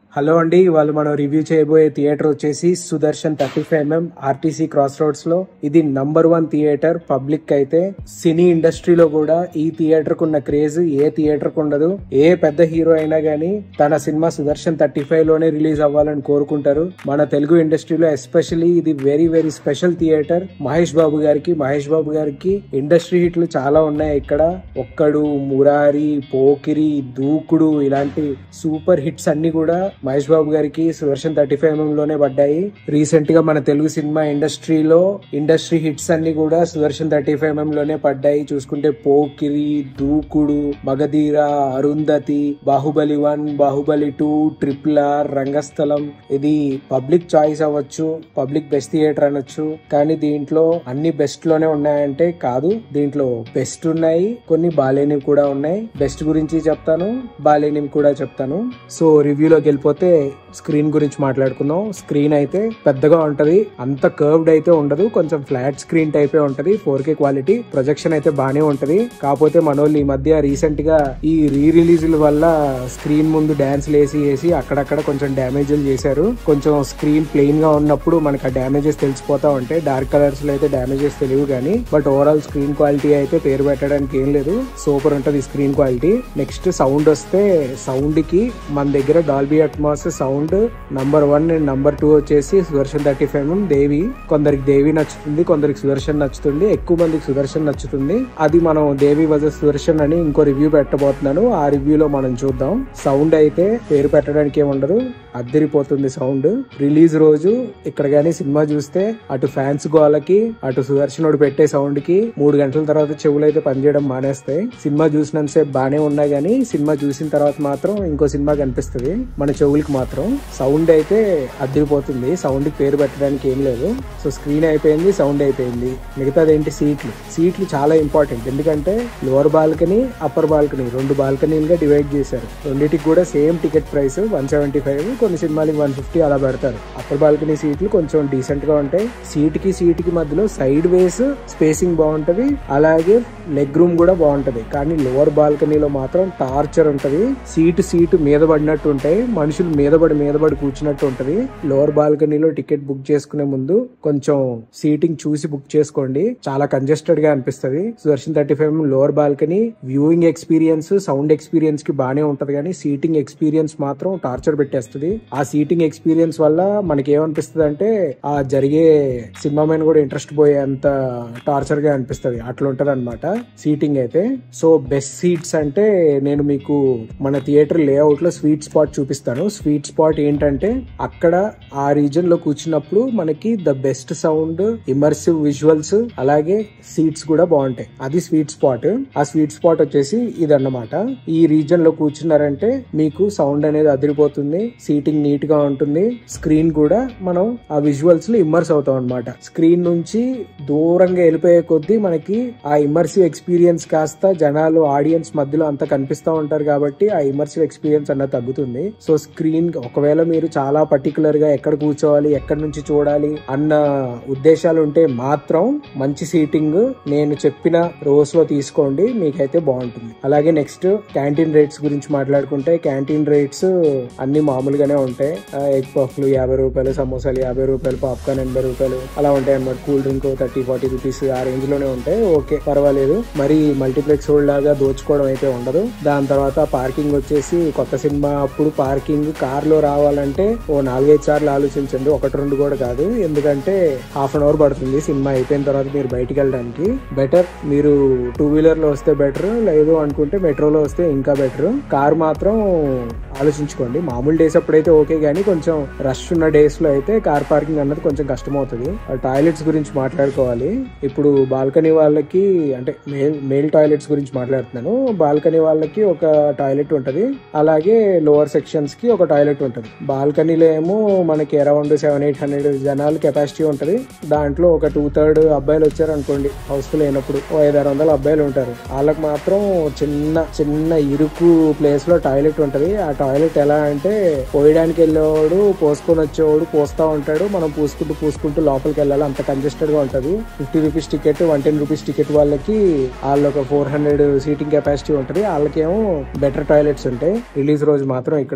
hello అండి ఇవాళ మనం రివ్యూ చేయబోయే థియేటర్ వచ్చేసి Sudarshan thirty five MM RTC crossroads లో ఇది నంబర్ వన్ థియేటర్ పబ్లిక్ అయితే సినీ ఇండస్ట్రీలో కూడా ఈ థియేటర్ కు ఉన్న క్రేజ్ ఏ థియేటర్ కు ఉండదు ఏ పెద్ద హీరో అయినా గానీ తన సినిమా సుదర్శన్ థర్టీ ఫైవ్ లోనే రిలీజ్ అవ్వాలని కోరుకుంటారు మన తెలుగు ఇండస్ట్రీలో ఎస్పెషల్లీ ఇది very very special theatre Mahesh Babu గారికి మహేష్ బాబు గారికి ఇండస్ట్రీ హిట్లు చాలా ఉన్నాయి ఇక్కడ ఒక్కడు మురారి పోకిరి దూకుడు ఇలాంటి సూపర్ హిట్స్ అన్ని కూడా మహేష్ బాబు గారికి సుదర్శన్ థర్టీ ఫైవ్ ఎంఎం లోనే పడ్డాయి రీసెంట్ గా మన తెలుగు సినిమా ఇండస్ట్రీలో ఇండస్ట్రీ హిట్స్ అన్ని కూడా సుదర్శన్ థర్టీ ఫైవ్ ఎంఎం లోనే పడ్డాయి చూసుకుంటే Pokiri Dookudu Magadheera Arundhati Baahubali one Baahubali two triple R Rangasthalam ఇది పబ్లిక్ చాయిస్ అవ్వచ్చు పబ్లిక్ బెస్ట్ థియేటర్ అనొచ్చు కానీ దీంట్లో అన్ని బెస్ట్ లోనే ఉన్నాయంటే కాదు దీంట్లో బెస్ట్ ఉన్నాయి కొన్ని బాలేనివి కూడా ఉన్నాయి బెస్ట్ గురించి చెప్తాను బాలేనివి కూడా చెప్తాను సో రివ్యూలోకి వెళ్ళిపోతే స్క్రీన్ గురించి మాట్లాడుకుందాం స్క్రీన్ అయితే పెద్దగా ఉంటది అంత కర్వ్డ్ అయితే ఉండదు కొంచెం ఫ్లాట్ స్క్రీన్ టైపే ఉంటది ఫోర్ కే క్వాలిటీ ప్రొజెక్షన్ అయితే బానే ఉంటది కాకపోతే మనోళ్ళు ఈ మధ్య రీసెంట్ గా ఈ రీ రిలీజుల వల్ల స్క్రీన్ ముందు డాన్స్ లేసి వేసి అక్కడక్కడ కొంచెం డ్యామేజ్లు చేశారు కొంచెం స్క్రీన్ ప్లెయిన్ గా ఉన్నప్పుడు మనకు ఆ డ్యామేజెస్ తెలిసిపోతా ఉంటాయి డార్క్ కలర్స్ లో అయితే డ్యామేజెస్ తెలియవు కానీ బట్ ఓవరాల్ స్క్రీన్ క్వాలిటీ అయితే పేరు పెట్టడానికి ఏం లేదు సూపర్ ఉంటది స్క్రీన్ క్వాలిటీ నెక్స్ట్ సౌండ్ వస్తే సౌండ్ కి మన దగ్గర Dolby Atmos sound number one and number two వచ్చేసి సుదర్శన్ థర్టీ ఫైవ్ దేవి కొందరికి దేవి నచ్చుతుంది కొందరికి సుదర్శన్ నచ్చుతుంది ఎక్కువ మందికి సుదర్శన్ నచ్చుతుంది అది మనం దేవి వజ సుదర్శన్ అని ఇంకో రివ్యూ పెట్టబోతున్నాను ఆ రివ్యూలో మనం చూద్దాం సౌండ్ అయితే పేరు పెట్టడానికి ఏముండదు అద్దరిపోతుంది సౌండ్ రిలీజ్ రోజు ఇక్కడ గానీ సినిమా చూస్తే అటు ఫ్యాన్స్ గోలకి అటు సుదర్శనుడు పెట్టే సౌండ్ కి మూడు గంటల తర్వాత చెవులు అయితే పనిచేయడం మానేస్తాయి సినిమా చూసినంతసేపు బానే ఉన్నాయి కానీ సినిమా చూసిన తర్వాత మాత్రం ఇంకో సినిమా కనిపిస్తుంది మన చెవులకి మాత్రం సౌండ్ అయితే అద్దరిపోతుంది సౌండ్ కి పేరు పెట్టడానికి ఏం లేదు సో స్క్రీన్ అయిపోయింది సౌండ్ అయిపోయింది మిగతాది ఏంటి సీట్లు సీట్లు చాలా ఇంపార్టెంట్ ఎందుకంటే లోవర్ బాల్కనీ అప్పర్ బాల్కనీ రెండు బాల్కనీలుగా డివైడ్ చేశారు రెండింటికి కూడా same ticket price one seventy five కొన్ని సినిమాలకి వన్ ఫిఫ్టీ అలా పెడతారు అప్పర్ బాల్కనీ సీట్లు కొంచెం డీసెంట్ గా ఉంటాయి సీట్ కి సీట్ కి మధ్యలో సైడ్ వేస్ స్పేసింగ్ బాగుంటది అలాగే లెగ్ రూమ్ కూడా బాగుంటది కానీ లోవర్ బాల్కనీలో మాత్రం టార్చర్ ఉంటది సీటు సీటు మీద పడినట్టు ఉంటాయి మనుషులు మీద పడి మీద పడి కూర్చున్నట్టు ఉంటది లోవర్ బాల్కనీలో టికెట్ బుక్ చేసుకునే ముందు కొంచెం సీటింగ్ చూసి బుక్ చేసుకోండి చాలా కంజెస్టెడ్ గా అనిపిస్తుంది Sudarshan thirty five lower balcony viewing experience sound experience కి బానే ఉంటది కానీ సీటింగ్ ఎక్స్పీరియన్స్ మాత్రం టార్చర్ పెట్టేస్తుంది ఆ సీటింగ్ ఎక్స్పీరియన్స్ వల్ల మనకి ఏమనిపిస్తుంది అంటే ఆ జరిగే సినిమా మీద కూడా ఇంట్రెస్ట్ పోయేంత టార్చర్ గా అనిపిస్తుంది అట్లా ఉంటది అనమాట సీటింగ్ అయితే సో బెస్ట్ సీట్స్ అంటే నేను మీకు మన థియేటర్ లేఅవుట్ లో స్వీట్ స్పాట్ చూపిస్తాను స్వీట్ స్పాట్ ఏంటంటే అక్కడ ఆ రీజన్ లో కూర్చున్నప్పుడు మనకి the best sound immersive visuals అలాగే సీట్స్ కూడా బాగుంటాయి అది స్వీట్ స్పాట్ ఆ స్వీట్ స్పాట్ వచ్చేసి ఇదన్నమాట ఈ రీజన్ లో కూర్చున్నారంటే మీకు సౌండ్ అనేది అదిరిపోతుంది సీటింగ్ నీట్ గా ఉంటుంది స్క్రీన్ కూడా మనం ఆ విజువల్స్ లో ఇమ్మర్స్ అవుతాం అనమాట స్క్రీన్ నుంచి దూరంగా వెళ్ళిపోయే కొద్దీ మనకి ఆ ఇమర్సివ్ ఎక్స్పీరియన్స్ కాస్త జనాలు ఆడియన్స్ మధ్యలో అంతా కనిపిస్తూ ఉంటారు కాబట్టి ఆ ఇమర్సివ్ ఎక్స్పీరియన్స్ అన్నది తగ్గుతుంది సో స్క్రీన్ ఒకవేళ మీరు చాలా పర్టికులర్ గా ఎక్కడ కూర్చోవాలి ఎక్కడి నుంచి చూడాలి అన్న ఉద్దేశాలు ఉంటే మాత్రం మంచి సీటింగ్ నేను చెప్పిన రోస్ లో తీసుకోండి మీకైతే బాగుంటుంది అలాగే నెక్స్ట్ క్యాంటీన్ రేట్స్ గురించి మాట్లాడుకుంటే క్యాంటీన్ రేట్స్ అన్ని మామూలుగానే ఉంటాయి ఎగ్ పఫ్లు యాభై రూపాయలు సమోసాలు యాభై రూపాయలు పాప్కార్న్ ఎనభై రూపాయలు అలా ఉంటాయి అన్నమాట cool drink thirty forty rupees ఆ రేంజ్ లోనే ఉంటాయి ఓకే పర్వాలేదు మరి మల్టీప్లెక్స్ లాగా దోచుకోవడం అయితే ఉండదు దాని తర్వాత పార్కింగ్ వచ్చేసి కొత్త సినిమా అప్పుడు పార్కింగ్ కార్ లో రావాలంటే ఓ నాలుగైదు సార్లు ఆలోచించండి ఒకటి రెండు కూడా కాదు ఎందుకంటే హాఫ్ అన్ అవర్ పడుతుంది సినిమా అయిపోయిన తర్వాత మీరు బయటికి వెళ్ళడానికి బెటర్ మీరు టూ వీలర్ లో వస్తే బెటర్ లేదు అనుకుంటే మెట్రోలో వస్తే ఇంకా బెటర్ కార్ మాత్రం ఆలోచించుకోండి మామూలు డేస్ అప్పుడైతే ఓకే కానీ కొంచెం రష్ ఉన్న డేస్ లో అయితే కార్ పార్కింగ్ అన్నది కొంచెం కష్టం అవుతుంది టాయిలెట్స్ గురించి మాట్లాడుకోవాలి ఇప్పుడు బాల్కనీ వాళ్ళకి అంటే మేల్ మేల్ టాయిలెట్స్ గురించి మాట్లాడుతున్నాను బాల్కనీ వాళ్ళకి ఒక టాయిలెట్ ఉంటది అలాగే లోవర్ సెక్షన్స్ కి ఒక టాయిలెట్ ఉంటది బాల్కనీలో ఏమో మనకి అరౌండ్ సెవెన్ ఎయిట్ హండ్రెడ్ జనాలు కెపాసిటీ ఉంటది దాంట్లో ఒక టూ థర్డ్ అబ్బాయిలు వచ్చారు అనుకోండి హౌస్ఫుల్ అయినప్పుడు ఓ ఐదు ఆరు వందల అబ్బాయిలు ఉంటారు వాళ్ళకి మాత్రం చిన్న చిన్న ఇరుకు ప్లేస్ లో టాయిలెట్ ఉంటది ఆ టాయిలెట్ ఎలా అంటే పోయడానికి వెళ్ళేవాడు పోసుకొని వచ్చేవాడు పోస్తా ఉంటాడు మనం పూసుకుంటూ పూసుకుంటూ లోపలికి వెళ్ళాలి అంత కంజెస్టెడ్ గా ఉంటది fifty rupees ticket one ten rupees ticket వాళ్ళకి వాళ్ళు ఒక ఫోర్ హండ్రెడ్ సీటింగ్ కెపాసిటీ ఉంటది వాళ్ళకేమో బెటర్ టాయిలెట్స్ ఉంటాయి రిలీజ్ రోజు మాత్రం ఇక్కడ సినిమా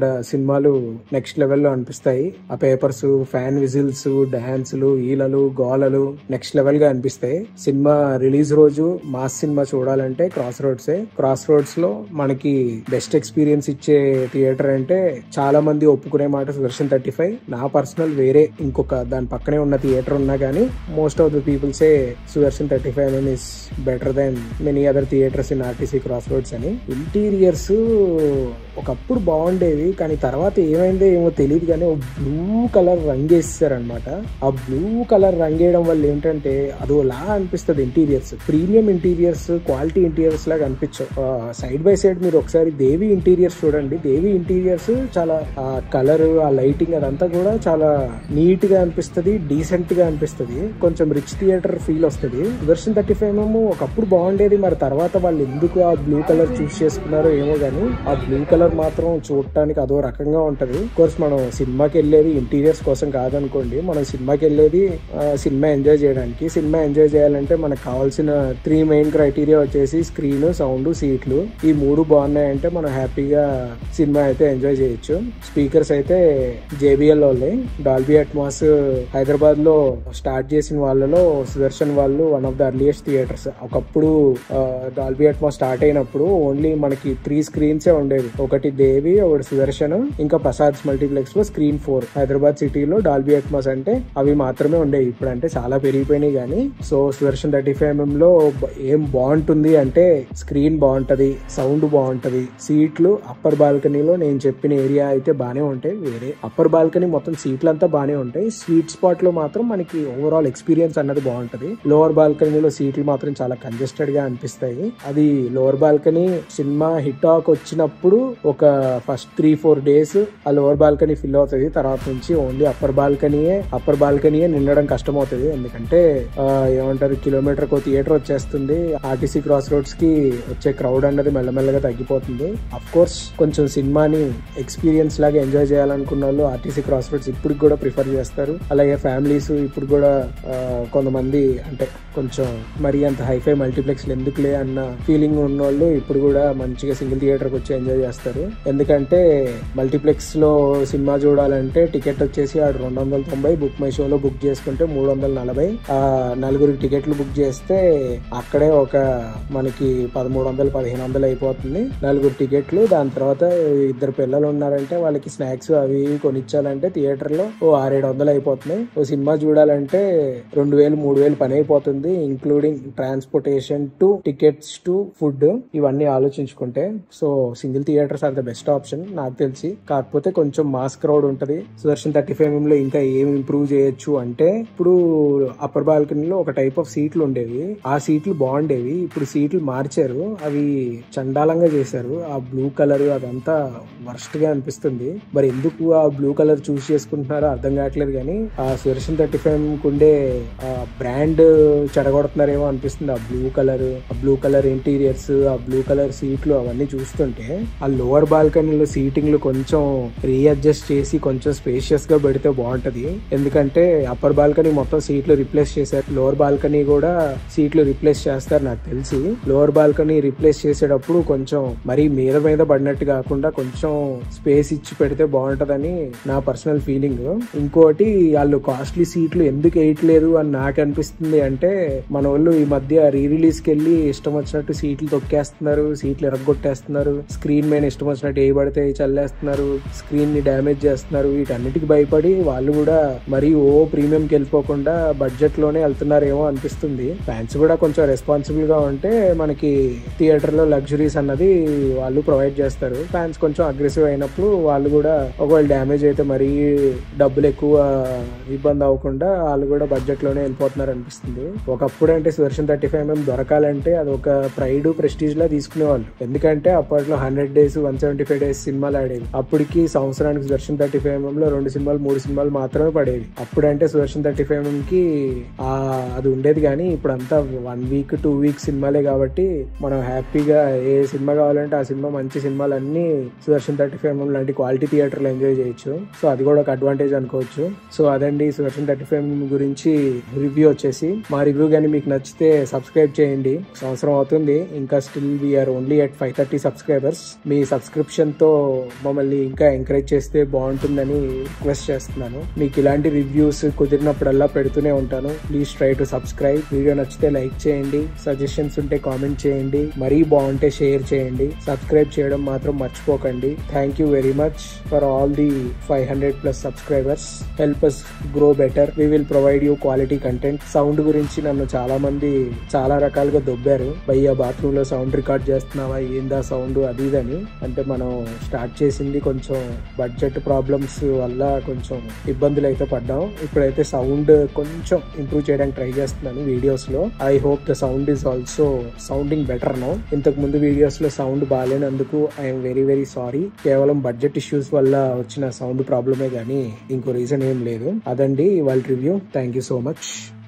సినిమాలు నెక్స్ట్ లెవెల్లో అనిపిస్తాయి ఆ పేపర్స్ ఫ్యాన్ విజిల్స్ డాన్సులు ఈలలు గోలలు నెక్స్ట్ లెవెల్ గా అనిపిస్తాయి సినిమా రిలీజ్ రోజు మాస్ సినిమా చూడాలంటే క్రాస్ రోడ్స్ క్రాస్ రోడ్స్ లో మనకి బెస్ట్ ఎక్స్పీరియన్స్ ఇచ్చే థియేటర్ అంటే చాలా మంది ఒప్పుకునే మాట సుదర్శన్ థర్టీ ఫైవ్ నా పర్సనల్ వేరే ఇంకొక దాని పక్కనే ఉన్న థియేటర్ ఉన్నా కానీ మోస్ట్ ఆఫ్ ద పీపుల్సే Sudarshan thirty five M is better than many other theatres in RTC crossroads అని ఇంటీరియర్స్ ఒకప్పుడు బాగుండేవి కానీ తర్వాత ఏమైందో ఏమో తెలియదు కానీ ఒక బ్లూ కలర్ రంగేస్తారనమాట ఆ బ్లూ కలర్ రంగేయడం వల్ల ఏంటంటే అదోలా అనిపిస్తుంది interiors premium interiors quality interiors లాగా అనిపించవు సైడ్ బై సైడ్ మీరు ఒకసారి దేవి ఇంటీరియర్స్ చూడండి దేవి ఇంటీరియర్స్ చాలా ఆ కలర్ ఆ లైటింగ్ అదంతా కూడా చాలా నీట్ గా అనిపిస్తుంది డీసెంట్ గా అనిపిస్తుంది కొంచెం రిచ్ థియేటర్ ఫీల్ వస్తుంది దర్శన్ థర్టీ ఫైవ్ ఏమో ఒకప్పుడు బాగుండేది మరి తర్వాత వాళ్ళు ఎందుకు ఆ బ్లూ కలర్ చూస్ చేసుకున్నారో ఏమో కానీ ఆ బ్లూ కలర్ మాత్రం చూడటానికి అదో రకంగా ఉంటది కోర్స్ మనం సినిమాకి వెళ్ళేది ఇంటీరియర్స్ కోసం కాదనుకోండి మనం సినిమాకి వెళ్ళేది ఆ, సినిమా ఎంజాయ్ చేయడానికి సినిమా ఎంజాయ్ చేయాలంటే మనకు కావాల్సిన త్రీ మెయిన్ క్రైటీరియా వచ్చేసి స్క్రీన్ సౌండ్ సీట్లు ఈ మూడు బాగున్నాయంటే మనం హ్యాపీగా సినిమా అయితే ఎంజాయ్ చేయొచ్చు స్పీకర్స్ అయితే జేబిఎల్ వాళ్ళే డాల్బీ అట్మాస్ హైదరాబాద్ లో స్టార్ట్ చేసిన వాళ్ళలో సుదర్శన్ వాళ్ళు one of the earliest theatres ఒకప్పుడు డాల్బీ అట్మాస్ స్టార్ట్ అయినప్పుడు ఓన్లీ మనకి త్రీ స్క్రీన్స్ ఉండేవి ఒకటి దేవి ఒకటి సుదర్శన్ ఇంకా ప్రసాద్ మల్టీప్లెక్స్ లో స్క్రీన్ ఫోర్ హైదరాబాద్ సిటీలో డాల్బీ అట్మాస్ అంటే అవి మాత్రమే ఉండేవి ఇప్పుడు అంటే చాలా పెరిగిపోయినాయి కానీ so Sudarshan thirty five MM లో బ- ఏం బాగుంటుంది అంటే స్క్రీన్ బాగుంటది సౌండ్ బాగుంటది సీట్లు అప్పర్ బాల్కనీలో నేను చెప్పిన ఏరియా అయితే బానే ఉంటాయి వేరే అప్పర్ బాల్కనీ మొత్తం సీట్లు అంతా బానే ఉంటాయి స్వీట్ స్పాట్ లో మాత్రం మనకి ఓవరాల్ ఎక్స్పీరియన్స్ అన్నది బాగుంటది లోవర్ బాల్కనీలో సీట్లు మాత్రం చాలా కంజెస్టెడ్ గా అనిపిస్తాయి అది లోవర్ బాల్కనీ సినిమా హిట్ టాక్ వచ్చినప్పుడు ఒక ఫస్ట్ త్రీ ఫోర్ డేస్ ఆ లోవర్ బాల్కనీ ఫిల్ అవుతుంది తర్వాత నుంచి ఓన్లీ అప్పర్ బాల్కనీయే అప్పర్ బాల్కనీయే నిండడం కష్టం అవుతుంది ఎందుకంటే ఆ, ఏమంటారు కిలోమీటర్ కో థియేటర్ వచ్చేస్తుంది ఆర్టీసీ క్రాస్ రోడ్స్ కి వచ్చే క్రౌడ్ అన్నది మెల్లమెల్లగా తగ్గిపోతుంది అఫ్ కోర్స్ కొంచెం సినిమాని ఎక్స్పీరియన్స్ లాగా ఎంజాయ్ చేయాలనుకున్న వాళ్ళు ఆర్టీసీ క్రాస్ రోడ్స్ ఇప్పుడు కూడా ప్రిఫర్ చేస్తారు అలాగే ఫ్యామిలీస్ ఇప్పుడు కూడా ఆ, కొంతమంది అంటే కొంచెం మరీ అంత హైఫై మల్టీప్లెక్స్ ఎందుకులే అన్న ఫీలింగ్ ఉన్న వాళ్ళు ఇప్పుడు కూడా మంచిగా సింగిల్ థియేటర్కి వచ్చి ఎంజాయ్ చేస్తారు ఎందుకంటే మల్టీప్లెక్స్ లో సినిమా చూడాలంటే టికెట్ వచ్చేసి ఆడు రెండు వందల తొంభై బుక్ మై షోలో బుక్ చేసుకుంటే మూడు వందల నలభై ఆ నలుగురికి టికెట్లు బుక్ చేస్తే అక్కడే ఒక మనకి పదమూడు వందలు పదిహేను వందలు అయిపోతుంది నలుగురు టికెట్లు దాని తర్వాత ఇద్దరు పిల్లలు ఉన్నారంటే వాళ్ళకి స్నాక్స్ అవి ఇవి కొనిచ్చాలంటే థియేటర్ లో ఓ ఆరేడు వందలు అయిపోతున్నాయి ఓ సినిమా చూడాలంటే రెండు వేలు మూడు వేలు పని అయిపోతుంది including transportation to tickets to food ఇవన్నీ ఆలోచించుకుంటే so single theatres are the best option నాకు తెలిసి కాకపోతే కొంచెం మాస్ క్రౌడ్ ఉంటది సుదర్శన్ థర్టీ ఫైవ్ లో ఇంకా ఏం ఇంప్రూవ్ చేయొచ్చు అంటే ఇప్పుడు అప్పర్ బాల్కనీలో ఒక టైప్ ఆఫ్ సీట్లు ఉండేవి ఆ సీట్లు బాగుండేవి ఇప్పుడు సీట్లు మార్చారు అవి చండాలంగా చేశారు ఆ బ్లూ కలర్ అదంతా వర్స్ట్ గా అనిపిస్తుంది మరి ఎందుకు ఆ బ్లూ కలర్ చూస్ చేసుకుంటున్నారో అర్థం కావట్లేదు కానీ ఆ సుదర్శన్ థర్టీ ఫైవ్ కుండే బ్రాండ్ చెడగొడుతున్నారేమో అనిపిస్తుంది ఆ బ్లూ కలర్ ఆ బ్లూ కలర్ ఇంటీరియర్స్ ఆ బ్లూ కలర్ సీట్లు అవన్నీ చూస్తుంటే ఆ లోవర్ బాల్కనీలో సీటింగ్లు కొంచెం రీఅడ్జస్ట్ చేసి కొంచెం స్పేషియస్ గా పెడితే బాగుంటది ఎందుకంటే అప్పర్ బాల్కనీ మొత్తం సీట్లు రిప్లేస్ చేశారు లోవర్ బాల్కనీ కూడా సీట్లు రిప్లేస్ చేస్తారు నాకు తెలిసి లోవర్ బాల్కనీ రిప్లేస్ చేసేటప్పుడు కొంచెం మరీ మీద మీద పడినట్టు కాకుండా కొంచెం స్పేస్ ఇచ్చి పెడితే బాగుంటదని నా పర్సనల్ ఫీలింగ్ ఇంకోటి వాళ్ళు కాస్ట్లీ సీట్లు ఎందుకు వేయట్లేదు అని నాకు అనిపిస్తుంది అంటే మన వాళ్ళు ఈ మధ్య రీ రిలీజ్ కి వెళ్ళి ఇష్టం వచ్చినట్టు సీట్లు తొక్కేస్తున్నారు సీట్లు ఎరగొట్టేస్తున్నారు స్క్రీన్ మీద ఇష్టం వచ్చినట్టు ఏ పడితే అవి చల్లేస్తున్నారు స్క్రీన్ ని డ్యామేజ్ చేస్తున్నారు వీటన్నిటికి భయపడి వాళ్ళు కూడా మరీ ఓ ప్రీమియం కి వెళ్ళిపోకుండా బడ్జెట్ లోనే వెళ్తున్నారేమో అనిపిస్తుంది ఫ్యాన్స్ కూడా కొంచెం రెస్పాన్సిబుల్ గా ఉంటే మనకి థియేటర్ లో లగ్జరీస్ అన్నది వాళ్ళు ప్రొవైడ్ చేస్తారు ఫ్యాన్స్ కొంచెం అగ్రెసివ్ అయినప్పుడు వాళ్ళు కూడా ఒకవేళ డ్యామేజ్ అయితే మరీ డబ్బులు ఎక్కువ ఇబ్బంది అవ్వకుండా వాళ్ళు కూడా బడ్జెట్ లోనే వెళ్ళిపోతున్నారు అనిపిస్తుంది ఒకప్పుడు అంటే సుదర్శన్ థర్టీ ఫైవ్ ఎంఎం దొరకాలంటే అది ఒక ప్రైడ్ ప్రెస్టీజ్ లా తీసుకునేవాళ్ళు ఎందుకంటే అప్పట్లో hundred days one seventy five days సినిమాలు ఆడేవి అప్పటికి సంవత్సరానికి సుదర్శన్ థర్టీ ఫైవ్ ఎంఎం లో రెండు సినిమాలు మూడు సినిమాలు మాత్రమే పడేవి అప్పుడంటే సుదర్శన్ థర్టీ ఫైవ్ ఎంఎం కి ఆ అది ఉండేది కానీ ఇప్పుడు అంతా వన్ వీక్ టూ వీక్ సినిమాలే కాబట్టి మనం హ్యాపీగా ఏ సినిమా కావాలంటే ఆ సినిమా మంచి సినిమాలు అన్ని సుదర్శన్ థర్టీ ఫైవ్ ఎంఎం లాంటి క్వాలిటీ థియేటర్లో ఎంజాయ్ చేయొచ్చు సో అది కూడా ఒక అడ్వాంటేజ్ అనుకోవచ్చు సో అదండి సుదర్శన్ థర్టీ ఫైవ్ గురించి రివ్యూ వచ్చేసి మా రివ్యూ కానీ మీకు నచ్చితే సబ్స్క్రైబ్ చేయండి సంవత్సరం అవుతుంది ఇంకా still we are only at five thirty subscribers మీ సబ్స్క్రిప్షన్ తో మమ్మల్ని మమ్మల్ని ఇంకా ఎంకరేజ్ చేస్తే బాగుంటుందని రిక్వెస్ట్ చేస్తున్నాను మీకు ఇలాంటి రివ్యూస్ కుదిరినప్పుడల్లా పెడుతూనే ఉంటాను please try to subscribe video నచ్చితే లైక్ చేయండి సజెషన్స్ ఉంటే కామెంట్ చేయండి మరీ బాగుంటే షేర్ చేయండి సబ్స్క్రైబ్ చేయడం మాత్రం మర్చిపోకండి thank you very much for all the five hundred plus subscribers help us grow better we will provide you quality content sound గురించి నన్ను చాలా మంది చాలా రకాలుగా దొబ్బారు భయ్యా బాత్రూమ్ లో సౌండ్ రికార్డ్ చేస్తున్నావా ఏందా సౌండ్ అది ఇదని అంటే మనం స్టార్ట్ చేసింది కొంచెం బడ్జెట్ ప్రాబ్లమ్స్ వల్ల కొంచెం ఇబ్బందులు అయితే పడ్డాం ఇప్పుడైతే సౌండ్ కొంచెం ఇంప్రూవ్ చేయడానికి ట్రై చేస్తున్నాను వీడియోస్ లో I hope the sound is also sounding better no ఇంతకు ముందు వీడియోస్ లో సౌండ్ బాగాలేనందుకు ఐఎమ్ వెరీ వెరీ సారీ కేవలం బడ్జెట్ ఇష్యూస్ వల్ల వచ్చిన సౌండ్ ప్రాబ్లమే కానీ ఇంకో రీజన్ ఏం లేదు అదండి వాళ్ళ review thank you so much